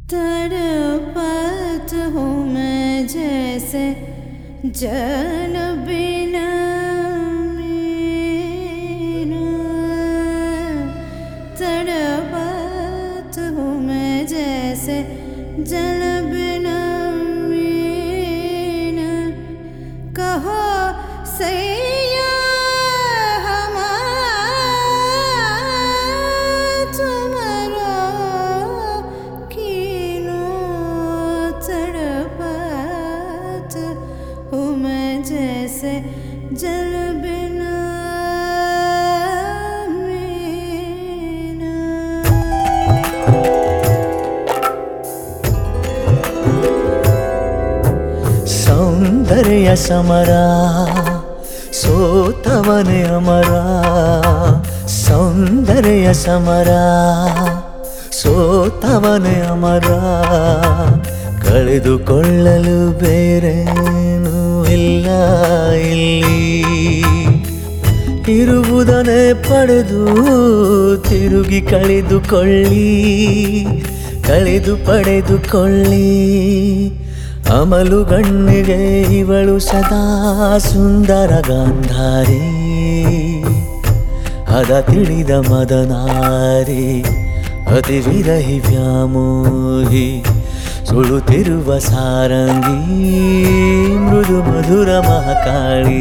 तड़पत हूँ मैं जैसे जल बिना मेरा तड़पत हूँ मैं जैसे जल बिना मेरा कहो सैया तुम्हारा कीनो तड़पत हूँ मैं जैसे जल बिना मेरा ಸೌಂದರ್ಯ ಸಮರ ಸೋತವನೇ ಅಮರ ಸೌಂದರ್ಯ ಸಮರ ಸೋತವನೇ ಅಮರ ಕಳೆದುಕೊಳ್ಳಲು ಬೇರೇನೂ ಇಲ್ಲ ಇಲ್ಲಿ ಇರುವುದನ್ನೇ ಪಡೆದು ತಿರುಗಿ ಕಳೆದುಕೊಳ್ಳಿ ಕಳೆದು ಪಡೆದುಕೊಳ್ಳಿ ಅಮಲು ಗಣ್ಣಿಗೆ ಇವಳು ಸದಾ ಸುಂದರ ಗಾಂಧಾರಿ ಅದ ತಿಳಿದ ಮದನಾರಿ ಅತಿ ವಿರಹಿ ವ್ಯಾಮೋಹಿ ಸುಳುತ್ತಿರುವ ಸಾರಂಗಿ ಮೃದು ಮಧುರ ಮಹಾಕಾಳಿ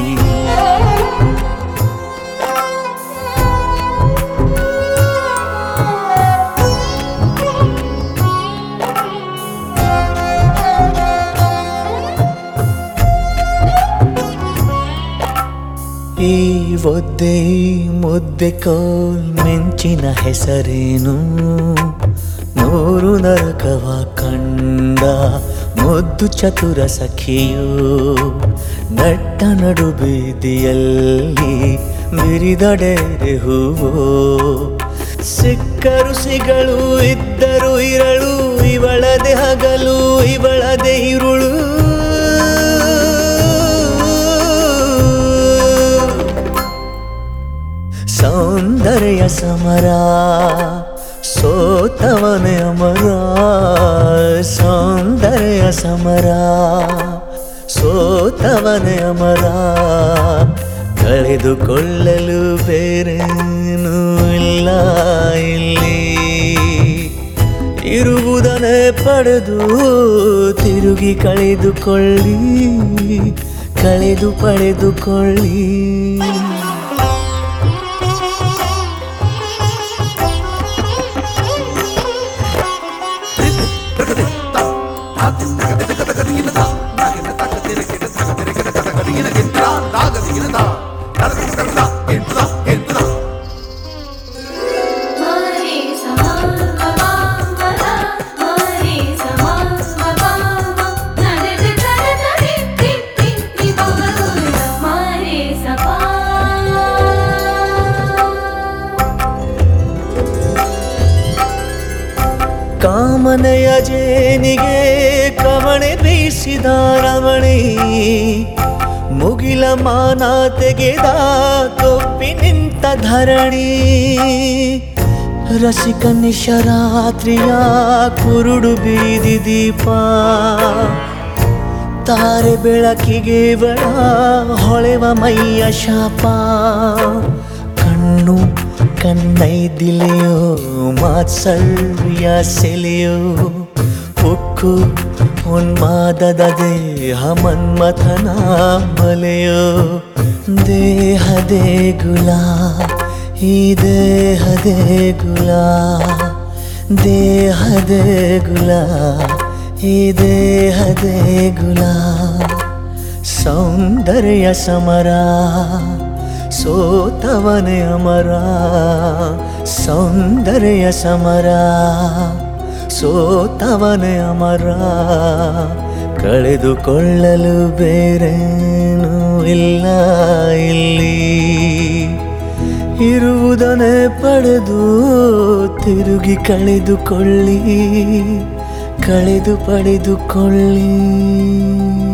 ಈ ಒದ್ದೆ ಈ ಮುದ್ದೆ ಕೋಲ್ ಮಿಂಚಿನ ಹೆಸರೇನು ನೂರು ನರಕವ ಕಂಡ ಮುದ್ದು ಚತುರ ಸಖಿಯು ನಟ್ಟ ನಡು ಬೀದಿಯಲ್ಲಿ ಬಿರಿದಡೆರೆ ಹೂವು ಸಿಕ್ಕರು ಸಿಗಳು ಇದ್ದರು ಇರಳು ಇವಳದೆ ಹಗಲು ಇವಳದೆ ಇರುಳು ಸೌಂದರ್ಯ ಸಮರ ಸೋತವನೇ ಅಮರ ಸೌಂದರ್ಯ ಸಮರ ಸೋತವನೇ ಅಮರ ಕಳೆದುಕೊಳ್ಳಲು ಬೇರೇನೂ ಇಲ್ಲ ಇಲ್ಲಿ ಇರುವುದನ್ನೇ ಪಡೆದು ತಿರುಗಿ ಕಳೆದುಕೊಳ್ಳಿ ಕಳೆದು ಪಡೆದುಕೊಳ್ಳಿ मारे समा बाबा मरा मारे समा बाबा नरे तरे तरे ति ति ति बाबा मारे सपा ಕಾಮನೆಯ ಜೇನಿಗೆ ಕವಣೆ ಬೀಸಿದ ರಮಣಿ ಮುಗಿಲ ಮಾನ ತೆಗೆದ ತೊಪ್ಪಿ ನಿಂತ ಧರಣಿ ರಸಿಕ ನಿಶರಾತ್ರಿಯ ಕುರುಡು ಬೀದಿ ದೀಪ ತಾರೆ ಬೆಳಕಿಗೆ ಬಳ ಹೊಳೆವ ಮೈಯ ಶಾಪ ಕಣ್ಣು ಕಣ್ಣೈದಿಲೆಯೋ ಮಾತ್ಸಲ್ಯ ಸೆಲೆಯೋ ಉಕ್ಕು ಉನ್ಮಾದದ ದೇಹ ಮನ್ಮಥನ ಬಲೆಯೋ ದೇಹದೇ ಗುಲ ಈ ದೇಹದೇ ಗುಲ ದೇಹದೇ ಗುಲ ಈ ದೇಹದೇ ಗುಲ ಸೌಂದರ್ಯ ಸಮರ ಸೋತವನೇ ಅಮರ ಸೌಂದರ್ಯ ಸಮರ ಸೋತವನೇ ಅಮರ ಕಳೆದುಕೊಳ್ಳಲು ಬೇರೇನೂ ಇಲ್ಲ ಇಲ್ಲಿ ಇರುವುದನ್ನೇ ಪಡೆದು ತಿರುಗಿ ಕಳೆದುಕೊಳ್ಳಿ ಕಳೆದು ಪಡೆದುಕೊಳ್ಳಿ